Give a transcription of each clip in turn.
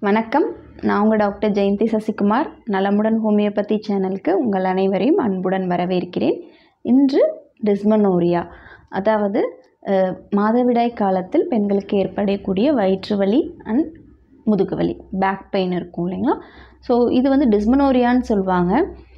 வணக்கம் நான் உங்கள் டாக்டர் ஜெயந்தி சசிகுமார் நலமுடன் ஹோமியோபதி சேனலுக்கு உங்கள் அனைவரையும் அன்புடன் வரவேற்கிறேன் இன்று டிஸ்மனோரியா அதாவது அஹ், மாதவிடாய் காலத்தில் பெண்களுக்கு ஏற்படக்கூடிய வயிற்று வலி அண்ட் முதுகு வலி பேக் பெயின் இருக்கும் இல்லைங்களா ஸோ இது வந்து டிஸ்மனோரியான்னு சொல்லுவாங்க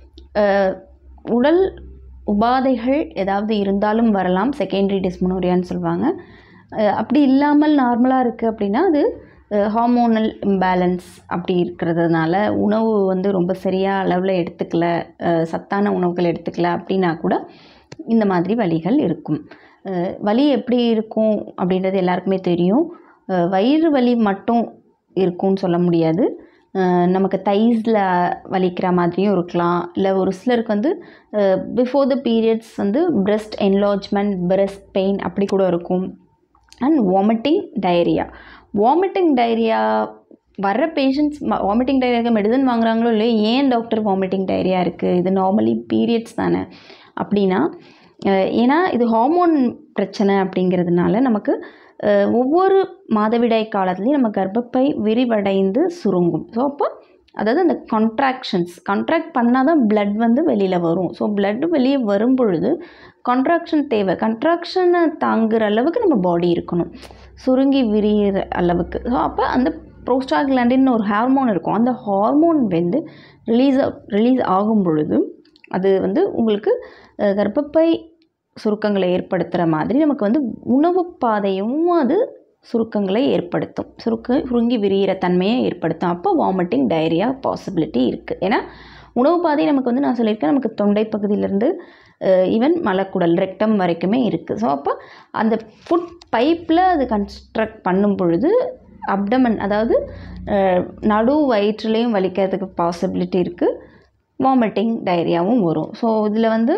அஹ், உடல் உபாதைகள் ஏதாவது இருந்தாலும் வரலாம் செகண்டரி டிஸ்மனோரியான்னு சொல்லுவாங்க அஹ், அப்படி இல்லாமல் நார்மலாக இருக்குது அப்படின்னா அது ஹார்மோனல் இம்பேலன்ஸ் அப்படி இருக்கிறதுனால உணவு வந்து ரொம்ப சரியாக அளவில் எடுத்துக்கல அஹ், சத்தான உணவுகள் எடுத்துக்கல அப்படின்னா கூட இந்த மாதிரி வலிகள் இருக்கும் அஹ், வலி எப்படி இருக்கும் அப்படின்றது எல்லாருக்குமே தெரியும் அஹ், வயிறு வலி மட்டும் இருக்கும்னு சொல்ல முடியாது அஹ், நமக்கு தைஸில் வலிக்கிற மாதிரியும் இருக்கலாம் இல்லை ஒரு சிலருக்கு வந்து பிஃபோர் த பீரியட்ஸ் வந்து breast enlargement breast பெயின் அப்படி கூட இருக்கும் and vomiting diarrhoea vomiting diarrhoea வர்ற பேஷண்ட்ஸ் வாமிட்டிங் டயரியாக்கு மெடிசன் வாங்குறாங்களோ இல்லையோ ஏன் டாக்டர் வாமிட்டிங் டயரியா இருக்குது இது நார்மலி பீரியட்ஸ் தானே அப்படின்னா அஹ், ஏன்னா இது ஹார்மோன் பிரச்சனை அப்படிங்கிறதுனால நமக்கு அஹ், ஒவ்வொரு மாதவிடாய் காலத்துலேயும் நம்ம கர்ப்பப்பை விரிவடைந்து சுருங்கும் ஸோ அப்போ அதாவது அந்த கான்ட்ராக்ஷன்ஸ் கான்ட்ராக்ட் பண்ணால் தான் blood வந்து வெளியில் வரும் ஸோ blood வெளியே வரும் பொழுது கான்ட்ராக்ஷன் தேவை கன்ட்ராக்ஷனை தாங்குற அளவுக்கு நம்ம பாடி இருக்கணும் சுருங்கி விரியிற அளவுக்கு ஸோ அப்போ அந்த ப்ரோஸ்டாக்லாண்டின்னு ஒரு ஹார்மோன் இருக்கும் அந்த ஹார்மோன் வந்து ரிலீஸ் ரிலீஸ் ஆகும் பொழுது அது வந்து உங்களுக்கு அஹ், கர்ப்பப்பை சுருக்கங்களை ஏற்படுத்துகிற மாதிரி நமக்கு வந்து உணவு பாதையும் அது சுருக்கங்களை ஏற்படுத்தும் சுருக்க சுருங்கி விரிகிற தன்மையை ஏற்படுத்தும் அப்போ வாமிட்டிங் டயரியா பாசிபிலிட்டி இருக்குது ஏன்னா உணவு பாதை நமக்கு வந்து நான் சொல்லியிருக்கேன் நமக்கு தொண்டை பகுதியிலேருந்து ஈவன் மலக்குடல் ரெக்டம் வரைக்குமே இருக்குது ஸோ அப்போ அந்த ஃபுட் பைப்பில் அது கன்ஸ்ட்ரக்ட் பண்ணும் பொழுது அப்டமன் அதாவது அஹ், நடு வயிற்றுலேயும் வலிக்கிறதுக்கு பாசிபிலிட்டி இருக்குது வாமிட்டிங் டயரியாவும் வரும் ஸோ இதில் வந்து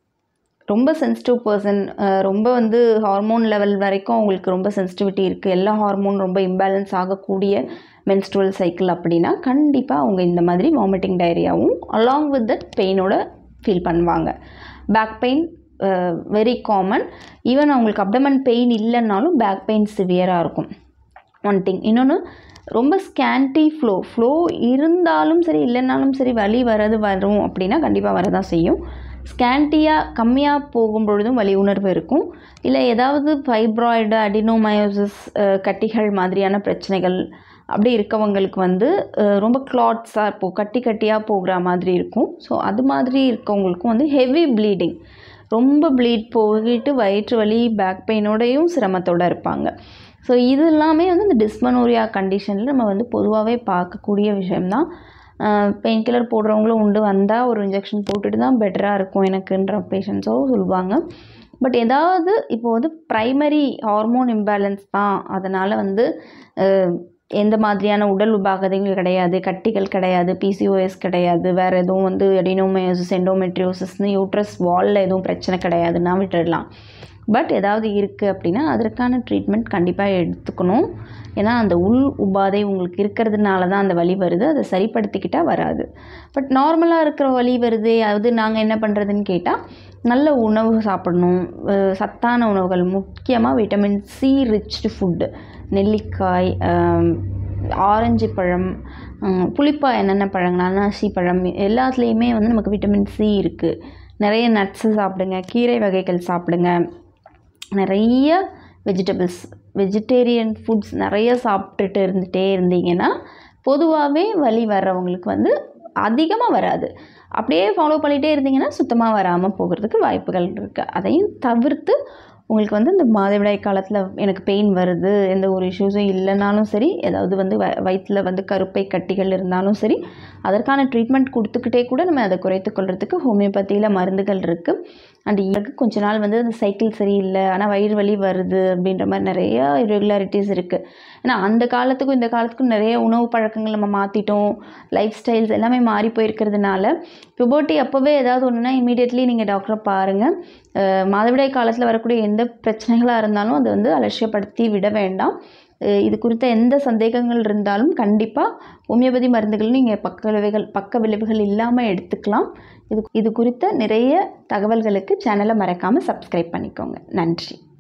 ரொம்ப சென்சிட்டிவ் பர்சன் ரொம்ப வந்து ஹார்மோன் லெவல் வரைக்கும் அவங்களுக்கு ரொம்ப சென்சிட்டிவிட்டி இருக்குது எல்லா ஹார்மோன் ரொம்ப இம்பேலன்ஸ் ஆகக்கூடிய மென்ஸ்ட்ருவல் சைக்கிள் அப்படின்னா கண்டிப்பாக அவங்க இந்த மாதிரி வாமிட்டிங் டயரியாவும் அலாங் வித் தட் பெயினோட ஃபீல் பண்ணுவாங்க back pain very common even அவங்களுக்கு அப்டமன் பெயின் இல்லைன்னாலும் பேக் பெயின் சிவியராக இருக்கும் ஒன் திங் இன்னொன்று ரொம்ப ஸ்கேன்டி ஃப்ளோ ஃப்ளோ இருந்தாலும் சரி இல்லைனாலும் சரி வலி வரது வரும் அப்படின்னா கண்டிப்பாக வரதான் செய்யும் ஸ்கேன்டியாக கம்மியாக போகும் பொழுதும் வலி உணர்வு இருக்கும் இல்லை ஏதாவது ஃபைப்ராய்டு அடினோமயோசிஸ் கட்டிகள் மாதிரியான பிரச்சனைகள் அப்படி இருக்கவங்களுக்கு வந்து அஹ், ரொம்ப கிளாட்ஸாக இப்போ கட்டி கட்டியாக போகிற மாதிரி இருக்கும் ஸோ அது மாதிரி இருக்கவங்களுக்கும் வந்து ஹெவி ப்ளீடிங் ரொம்ப ப்ளீட் போகிட்டு வயிற்று வலி பேக் பெயினோடையும் சிரமத்தோடு இருப்பாங்க ஸோ இது எல்லாமே வந்து இந்த டிஸ்மனோரியா கண்டிஷனில் நம்ம வந்து பொதுவாகவே பார்க்கக்கூடிய விஷயம்தான் பெயின் கில்லர் போடுறவங்களும் உண்டு வந்தால் ஒரு இன்ஜெக்ஷன் போட்டுட்டு தான் பெட்டராக இருக்கும் எனக்குன்ற பேஷண்ட்ஸோ சொல்லுவாங்க பட் ஏதாவது இப்போ வந்து ப்ரைமரி ஹார்மோன் இம்பேலன்ஸ் தான் அதனால் வந்து அஹ், எந்த மாதிரியான உடல் உபாதைகள் கிடையாது கட்டிகள் கிடையாது பிசிஓஎஸ் கிடையாது வேறு எதுவும் வந்து எடினோமயோசிஸ் எண்டோமெட்ரியோசிஸ்னு யூட்ரஸ் வாலில் எதுவும் பிரச்சனை கிடையாதுன்னா விட்டுடலாம் பட் ஏதாவது இருக்குது அப்படின்னா அதற்கான ட்ரீட்மெண்ட் கண்டிப்பாக எடுத்துக்கணும் ஏன்னா அந்த உள் உபாதை உங்களுக்கு இருக்கிறதுனால தான் அந்த வலி வருது அதை சரிப்படுத்திக்கிட்டால் வராது பட் நார்மலாக இருக்கிற வலி வருது அது நாங்கள் என்ன பண்ணுறதுன்னு கேட்டால் நல்ல உணவு சாப்பிடணும் அஹ் சத்தான உணவுகள் முக்கியமாக விட்டமின் சி ரிச்டு ஃபுட்டு நெல்லிக்காய் ஆம், ஆரஞ்சு பழம் ஹம், புளிப்பா என்னென்ன பழங்கள் அன்னாசி பழம் எல்லாத்துலேயுமே வந்து நமக்கு விட்டமின் சி இருக்குது நிறைய நட்ஸு சாப்பிடுங்க கீரை வகைகள் சாப்பிடுங்க நிறைய வெஜிடபிள்ஸ் வெஜிடேரியன் ஃபுட்ஸ் நிறைய சாப்பிட்டுட்டு இருந்துகிட்டே இருந்தீங்கன்னா பொதுவாகவே வலி வர்றவங்களுக்கு வந்து அதிகமாக வராது அப்படியே ஃபாலோ பண்ணிகிட்டே இருந்தீங்கன்னா சுத்தமாக வராமல் போகிறதுக்கு வாய்ப்புகள் இருக்குது அதையும் தவிர்த்து உங்களுக்கு வந்து இந்த மாதவிடாய் காலத்தில் எனக்கு பெயின் வருது எந்த ஒரு இஷ்யூஸும் இல்லைனாலும் சரி ஏதாவது வந்து வ வயிற்றில் வந்து கருப்பை கட்டிகள் இருந்தாலும் சரி அதற்கான ட்ரீட்மெண்ட் கொடுத்துக்கிட்டே கூட நம்ம அதை குறைத்து கொள்றதுக்கு ஹோமியோபதியில் மருந்துகள் இருக்குது அண்ட் எனக்கு கொஞ்ச நாள் வந்து அந்த சைக்கிள் சரியில்லை ஆனால் வயிறு வலி வருது அப்படின்ற மாதிரி நிறைய irregularities இருக்குது ஏன்னா அந்த காலத்துக்கும் இந்த காலத்துக்கும் நிறைய உணவு பழக்கங்கள் நம்ம மாற்றிட்டோம் லைஃப் ஸ்டைல்ஸ் எல்லாமே மாறி போயிருக்கிறதுனால புபர்ட்டி அப்போவே ஏதாவது ஒன்றுனா இமீடியட்லி நீங்கள் டாக்டரை பாருங்கள் அஹ் மாதவிடாய் காலத்தில் வரக்கூடிய எந்த பிரச்சனைகளாக இருந்தாலும் அதை வந்து அலட்சியப்படுத்தி விட வேண்டாம் அஹ் இது குறித்த எந்த சந்தேகங்கள் இருந்தாலும் கண்டிப்பாக ஹோமியோபதி மருந்துகள் நீங்கள் பக்க விளைவுகள் பக்க விளைவுகள் இல்லாமல் எடுத்துக்கலாம் இது இது குறித்த நிறைய தகவல்களுக்கு சேனலை மறக்காமல் சப்ஸ்கிரைப் பண்ணிக்கோங்க நன்றி